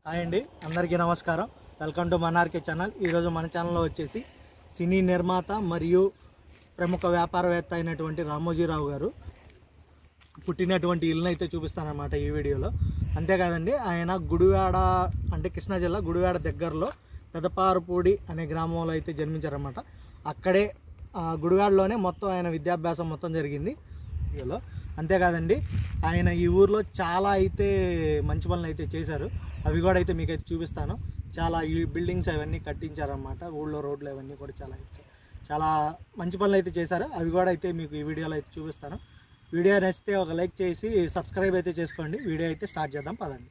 Hi అండి అందరికీ నమస్కారం వెల్కమ్ టు మనార్కే ఛానల్ ఈరోజు మన ఛానల్లో వచ్చేసి సినీ నిర్మాత మరియు ప్రముఖ వ్యాపారవేత్త అయినటువంటి రామోజీరావు గారు పుట్టినటువంటి ఇల్లుని అయితే చూపిస్తానన్నమాట ఈ వీడియోలో అంతేకాదండి ఆయన గుడివాడ అంటే కృష్ణా జిల్లా గుడివాడ దగ్గరలో పెదపారుపూడి అనే గ్రామంలో అయితే జన్మించారన్నమాట అక్కడే ఆ గుడివాడలోనే మొత్తం ఆయన విద్యాభ్యాసం మొత్తం జరిగింది వీడియోలో అంతేకాదండి ఆయన ఈ ఊర్లో చాలా అయితే మంచి పనులు అయితే చేశారు అవి కూడా అయితే మీకు అయితే చూపిస్తాను చాలా ఈ బిల్డింగ్స్ అవన్నీ కట్టించారన్నమాట ఊళ్ళో రోడ్లు అవన్నీ కూడా చాలా అయితే చాలా మంచి పనులు అయితే చేశారు అవి కూడా అయితే మీకు ఈ వీడియోలో అయితే చూపిస్తాను వీడియో నచ్చితే ఒక లైక్ చేసి సబ్స్క్రైబ్ అయితే చేసుకోండి వీడియో అయితే స్టార్ట్ చేద్దాం పదండి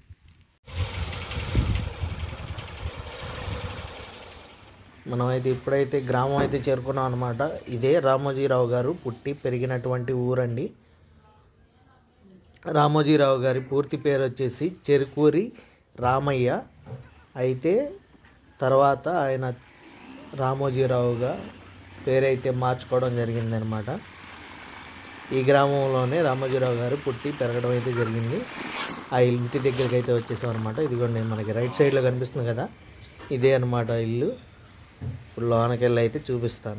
మనం అయితే ఇప్పుడైతే గ్రామం అయితే చేరుకున్నాం అనమాట ఇదే రామోజీరావు గారు పుట్టి పెరిగినటువంటి ఊరండి రామోజీరావు గారి పూర్తి పేరు వచ్చేసి చెరుకూరి రామయ్య అయితే తర్వాత ఆయన రామోజీరావుగా పేరైతే మార్చుకోవడం జరిగిందనమాట ఈ గ్రామంలోనే రామోజీరావు గారు పుట్టి పెరగడం అయితే జరిగింది ఆ ఇంటి దగ్గరికి అయితే వచ్చేసాం అనమాట ఇదిగోండి మనకి రైట్ సైడ్లో కనిపిస్తుంది కదా ఇదే అనమాట ఇల్లు ఇప్పుడు లోనకి వెళ్ళి అయితే చూపిస్తాను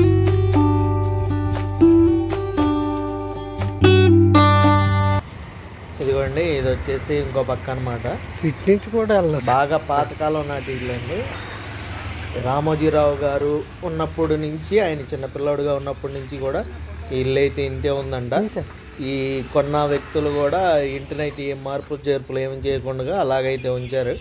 ఇదిగోండి ఇది వచ్చేసి ఇంకో పక్క అనమాట ఇటు నుంచి కూడా వెళ్ళదు బాగా పాతకాలం నాటి ఇల్లు అండి రామోజీరావు గారు ఉన్నప్పుడు నుంచి ఆయన చిన్నపిల్లాడుగా ఉన్నప్పటి నుంచి కూడా ఈ ఇల్లు అయితే ఇంతే ఉందంట ఈ కొన్న వ్యక్తులు కూడా ఇంటినైతే ఏం మార్పులు చేర్పులు ఏమి చేయకుండా అలాగైతే ఉంచారు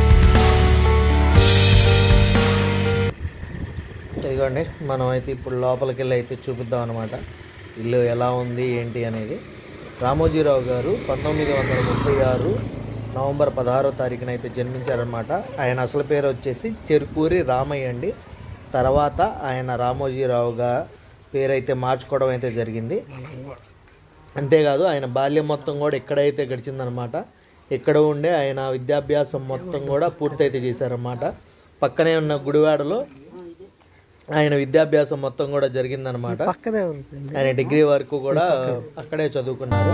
ఇదిగోండి మనం అయితే ఇప్పుడు లోపలికి వెళ్ళి అయితే చూపిద్దాం అనమాట ఇల్లు ఎలా ఉంది ఏంటి అనేది రామోజీరావు గారు పంతొమ్మిది వందల ముప్పై ఆరు నవంబర్ పదహారో తారీఖున అయితే జన్మించారనమాట ఆయన అసలు పేరు వచ్చేసి చెరుకూరి రామయ్య అండి తర్వాత ఆయన రామోజీరావుగా పేరైతే మార్చుకోవడం అయితే జరిగింది అంతేకాదు ఆయన బాల్యం మొత్తం కూడా ఇక్కడైతే గడిచిందనమాట ఇక్కడ ఉండే ఆయన విద్యాభ్యాసం మొత్తం కూడా పూర్తయితే చేశారన్నమాట పక్కనే ఉన్న గుడివాడలో ఆయన విద్యాభ్యాసం మొత్తం కూడా జరిగిందనమాట పక్కదే ఉంటుంది ఆయన డిగ్రీ వరకు కూడా అక్కడే చదువుకున్నారు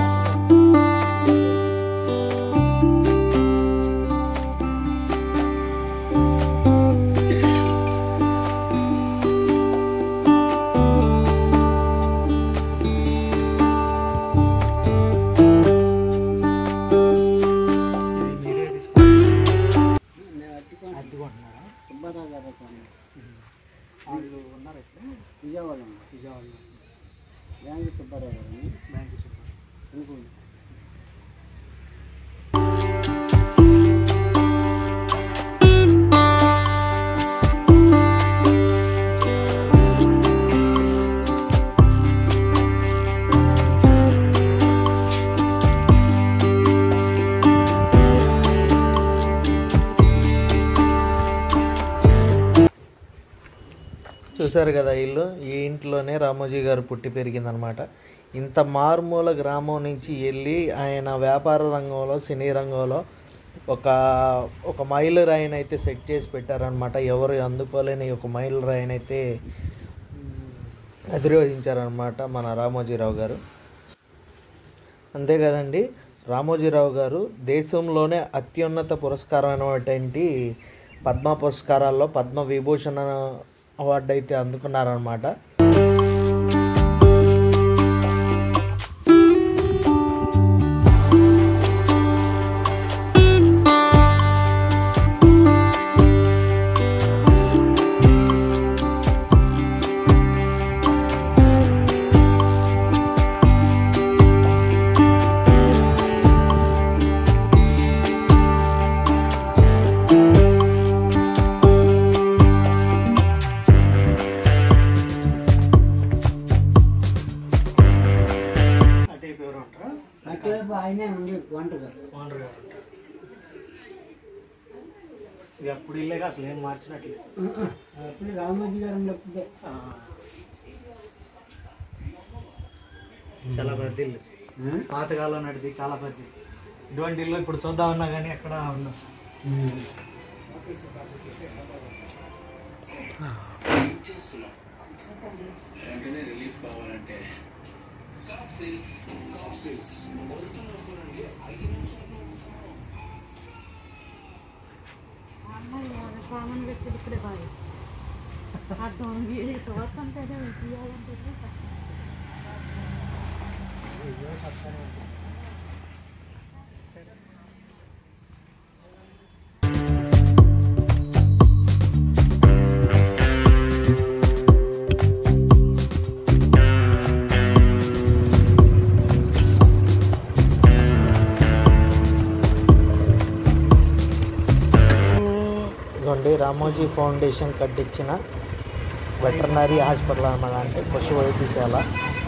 విజయవాడ విజయవాడ బ్యాంక్ సుబ్బారావు గారు బ్యాంక్ అనుకోండి చూశారు కదా ఇల్లు ఈ ఇంట్లోనే రామోజీ గారు పుట్టి పెరిగిందనమాట ఇంత మారుమూల గ్రామం నుంచి వెళ్ళి ఆయన వ్యాపార రంగంలో సినీ రంగంలో ఒక ఒక మైలు రాయిని అయితే సెట్ చేసి పెట్టారనమాట ఎవరు అందుకోలేని ఒక మైలు రాయిని అయితే అధిరోహించారనమాట మన రామోజీరావు గారు అంతే కదండి రామోజీరావు గారు దేశంలోనే అత్యున్నత పురస్కారం అయినటువంటి పద్మ పురస్కారాల్లో పద్మ విభూషణ అవార్డు అయితే అందుకున్నారనమాట అటువైపు ఆయనే ఉంది వంటగా ఇది అప్పుడు ఇల్లేగా అసలు ఏం మార్చినట్లేదు అప్పుడు రామోజీ గారు ఉన్నప్పుడే చాలా పెద్ద ఇల్లు పాతకాలం నాటిది చాలా పెద్ద ఇల్లు. ఇటువంటి ఇల్లు ఇప్పుడు చూద్దామన్నా కానీ ఎక్కడ ఉండదు సామాన్ పెట్టి ఇక్కడే బాగా అర్థం ఇటు వస్తుంటే తీయాలంటే ఇదిగోండి రామోజీ ఫౌండేషన్ కట్టించిన వెటర్నరీ హాస్పిటల్ అన్నమాట అంటే పశు వైద్యశాల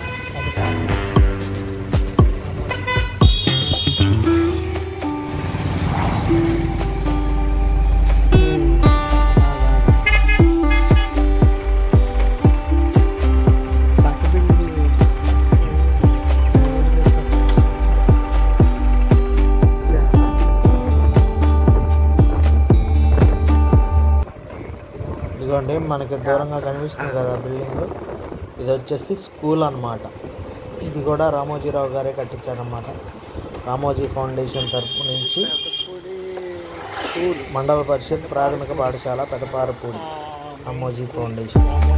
ఇదిగోండి మనకి దూరంగా కనిపిస్తుంది కదా బిల్డింగ్ ఇది వచ్చేసి స్కూల్ అన్నమాట ఇది కూడా రామోజీరావు గారే కట్టించారన్నమాట రామోజీ ఫౌండేషన్ తరపు నుంచి మండల పరిషత్ ప్రాథమిక పాఠశాల పెదపారపూడి రామోజీ ఫౌండేషన్